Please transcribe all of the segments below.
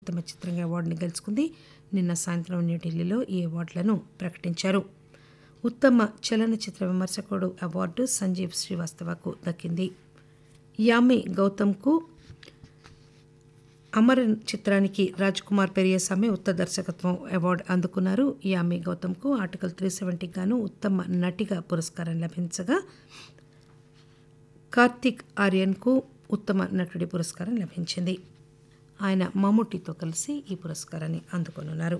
ఉత్తమ చిత్రంగా అవార్డుని గెలుచుకుంది నిన్న సాయంత్రం న్యూఢిల్లీలో ఈ అవార్డులను ప్రకటించారు ఉత్తమ చలనచిత్ర విమర్శకుడు అవార్డు సంజీవ్ శ్రీవాస్తవకు దక్కింది యామి గౌతమ్కు అమరన్ చిత్రానికి రాజ్ కుమార్ పెరియసామి ఉత్తమ దర్శకత్వం అవార్డు అందుకున్నారు యామి గౌతమ్కు ఆర్టికల్ త్రీ సెవెంటీకి గాను ఉత్తమ నటిగా పురస్కారం లభించగా కార్తిక్ ఆర్యన్కు ఉత్తమ నటుడి పురస్కారం లభించింది ఆయన మమ్ముటితో కలిసి ఈ పురస్కారాన్ని అందుకోనున్నారు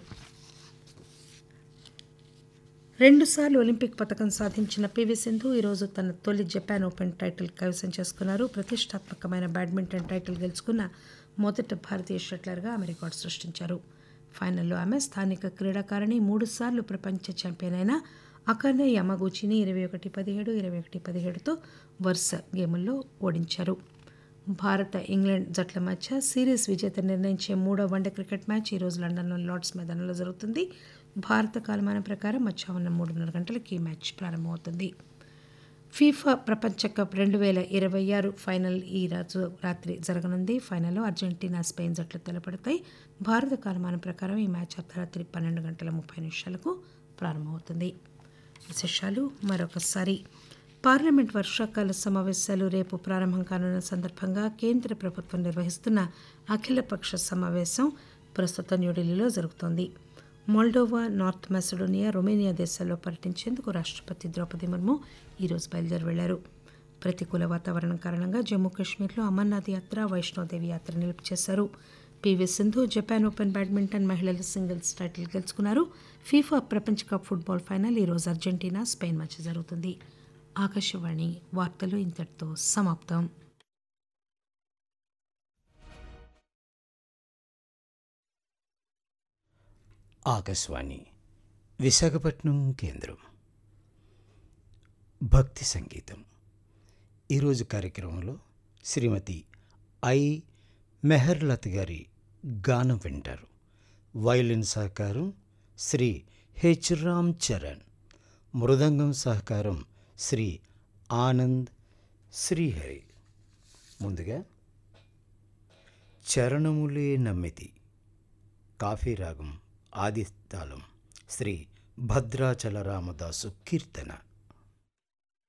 రెండుసార్లు ఒలింపిక్ పథకం సాధించిన పివి సింధు ఈరోజు తన తొలి జపాన్ ఓపెన్ టైటిల్ కైవసం చేసుకున్నారు ప్రతిష్టాత్మకమైన బ్యాడ్మింటన్ టైటిల్ గెలుచుకున్న మొదటి భారతీయ షట్లర్గా ఆమె రికార్డు సృష్టించారు ఫైనల్లో ఆమె స్థానిక క్రీడాకారిణి మూడుసార్లు ప్రపంచ ఛాంపియన్ అయిన అకానే యమగూచిని ఇరవై ఒకటి పదిహేడు ఇరవై ఒకటి పదిహేడుతో వరుస గేముల్లో ఓడించారు భారత ఇంగ్లాండ్ జట్ల మధ్య సిరీస్ విజేత నిర్ణయించే మూడో వన్డే క్రికెట్ మ్యాచ్ ఈరోజు లండన్లోని లార్డ్స్ మైదానంలో జరుగుతుంది భారత కాలమానం ప్రకారం మధ్యాహ్నం మూడున్నర గంటలకు ఈ మ్యాచ్ ప్రారంభమవుతుంది ఫీఫా ప్రపంచ కప్ రెండు వేల ఇరవై ఆరు ఫైనల్ ఈ రోజు రాత్రి జరగనుంది ఫైనల్లో అర్జెంటీనా స్పెయిన్ జట్లు తలపడతాయి భారత కాలమానం ప్రకారం ఈ మ్యాచ్ అర్ధరాత్రి పన్నెండు గంటల ముప్పై నిమిషాలకు ప్రారంభమవుతుంది విశేషాలు మరొకసారి పార్లమెంట్ వర్షాకాల సమావేశాలు రేపు ప్రారంభం కానున్న సందర్భంగా కేంద్ర ప్రభుత్వం నిర్వహిస్తున్న అఖిలపక్ష సమావేశం ప్రస్తుతం న్యూఢిల్లీలో జరుగుతోంది మోల్డోవా నార్త్ మెసడోనియా రొమేనియా దేశాల్లో పర్యటించేందుకు రాష్ట్రపతి ద్రౌపది ముర్ము ఈరోజు బయలుదేరి వెళ్లారు ప్రతికూల వాతావరణం కారణంగా జమ్మూ కాశ్మీర్లో అమర్నాథ్ యాత్ర వైష్ణోదేవి యాత్ర నిలుపు చేశారు PV Sindhu Japan open badminton మహిళల సింగిల్స్ టైటిల్ గెలుచుకున్నారు ఫీఫా ప్రపంచ కప్ ఫుట్బాల్ ఫైనల్ ఈరోజు అర్జెంటీనా స్పెయిన్ మధ్య జరుగుతుంది ఆకాశవాణి వార్తలు ఇంతటితో సమాప్తం ఆకాశవాణి విశాఖపట్నం కేంద్రం భక్తి సంగీతం ఈరోజు కార్యక్రమంలో శ్రీమతి ఐ మెహర్లత గారి గానం వింటారు వయలిన్ సహకారం శ్రీ హెచ్ రామ్ చరణ్ మృదంగం సహకారం శ్రీ ఆనంద్ శ్రీహరి ముందుగా చరణములే నమ్మితి కాఫీ రాగం ఆదితాళం శ్రీ భద్రాచల రామదాసు కీర్తన